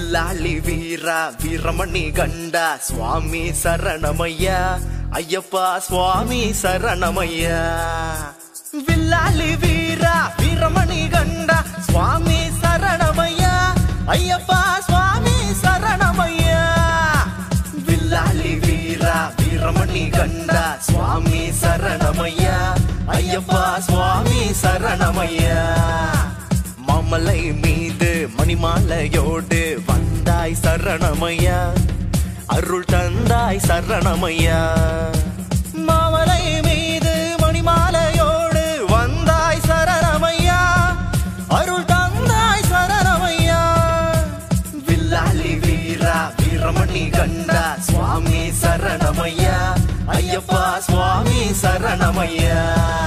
வில்லாளி வீரா வீரமணி கண்டா சுவாமி சரணமையா ஐயப்பா சுவாமி சரணமையா வில்லாளி வீரா வீரமணி கண்டா சுவாமி சரணமையா ஐயப்பா சுவாமி சரணமையா வில்லாளி வீரா வீரமணி கண்டா சுவாமி சரணமையா ஐயப்பா சுவாமி சரணமையா மாமலை மீது மணிமாலையோடு வந்தாய் சரணமையா அருள் தந்தாய் சரணமையா மாமலை மீது மணிமாலையோடு வந்தாய் சரணமையா அருள் தந்தாய் சரணமையா வில்லாளி வீரா வீரமணி கண்டா சுவாமி சரணமையா ஐயப்பா சுவாமி சரணமையா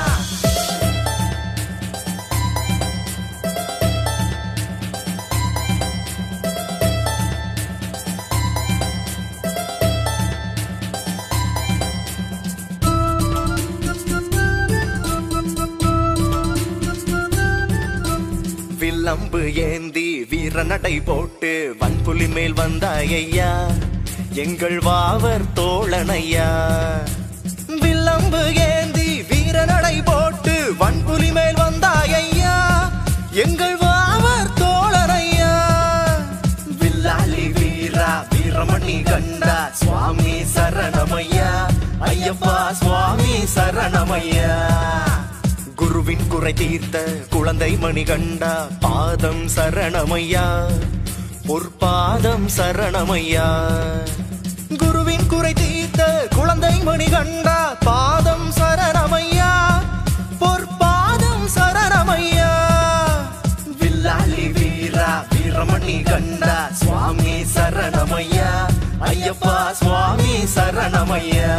வில்லம்பு ஏந்தி வீர நடை போட்டு வன்புலி மேல் வந்தாய் ஐயா எங்கள் வாவர் தோழனையா வில்லம்பு ஏந்தி வீர நடை போட்டு வன்புலி மேல் வந்தாய் ஐயா எங்கள் வாவர் தோழனையா வில்லாளி வீரா வீரமணி கண்டா சுவாமி சரணமையா ஐயப்பா சுவாமி சரணமையா குருவின் குறை தீர்த்த குழந்தை மணி கண்டா பாதம் சரணமையா பொற்பாதம் சரணமையா குருவின் குறை தீர்த்த குழந்தை மணி கண்டா பாதம் சரணமையா பொற்பாதம் சரணமையா வில்லாளி வீரா வீரமணி கண்டா சுவாமி சரணமையா ஐயப்பா சுவாமி சரணமையா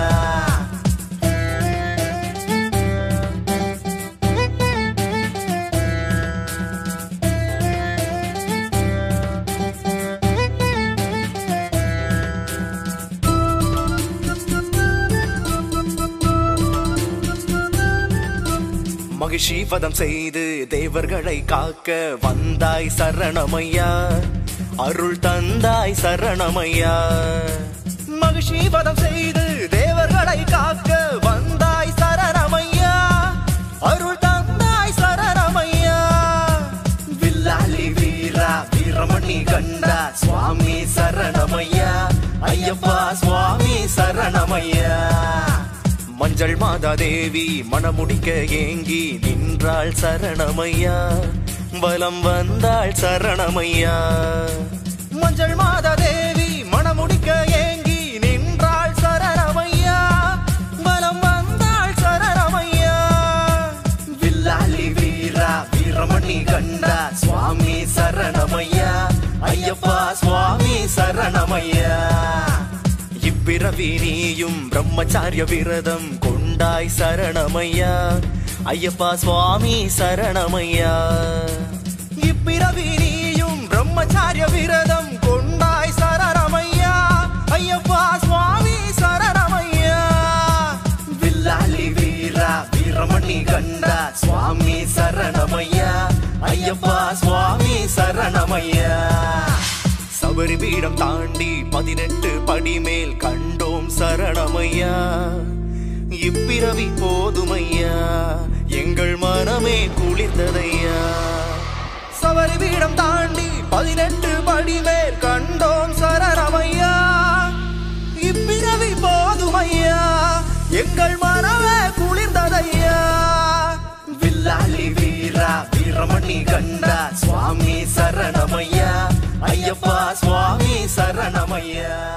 மகிழ்ச்சி பதம் செய்து தேவர்களை காக்க வந்தாய் சரணமையா அருள் தந்தாய் சரணமையா மகிழ்ச்சி பதம் செய்து தேவர்களை காக்க வந்தாய் சரணமையா அருள் தந்தாய் சரணமையா வில்லாளி வீரா வீரமணி கண்டா சுவாமி சரணமையா ஐயப்பா சுவாமி சரணமையா மஞ்சள் மாதா தேவி மணமுடிக்க ஏங்கி நின்றாள் சரணமையா பலம் வந்தாள் சரணமையா மஞ்சள் மாதா தேவி மணமுடிக்க ஏங்கி நின்றாள் சரணமையா பலம் வந்தாள் சரணமையா வில்லாளி வீரா வீரமணி கண்டா சுவாமி சரணமையா ஐயப்பா சுவாமி சரணமையா இப்பிறவி நீயும் பிரம்மச்சாரிய விரதம் கொண்டாய் சரணமையா ஐயப்பா சுவாமி சரணமையா இப்பிறவி நீயும் பிரம்மச்சாரிய விரதம் கொண்டாய் சரணமையா ஐயப்பா சுவாமி சரணமையா வில்லாளி வீரா வீரமணி கண்டா சுவாமி சரணமையா ஐயப்பா சுவாமி சரணமையா சபரி பீடம் தாண்டி பதினெட்டு படி மேல் கண்டோம் சரணமையா இப்பிறவி போதுமையா எங்கள் மனமே குளிர்ந்ததையா சபரி பீடம் தாண்டி பதினெட்டு படி மேல் கண்டோம் சரணமையா இப்பிறவி போதுமையா எங்கள் மனமே குளிர்ந்ததையா வில்லாளி வீரா வீரமணி கண்டா சுவாமி சரணமையா ஐயப்பா சுவாமி சரணமையா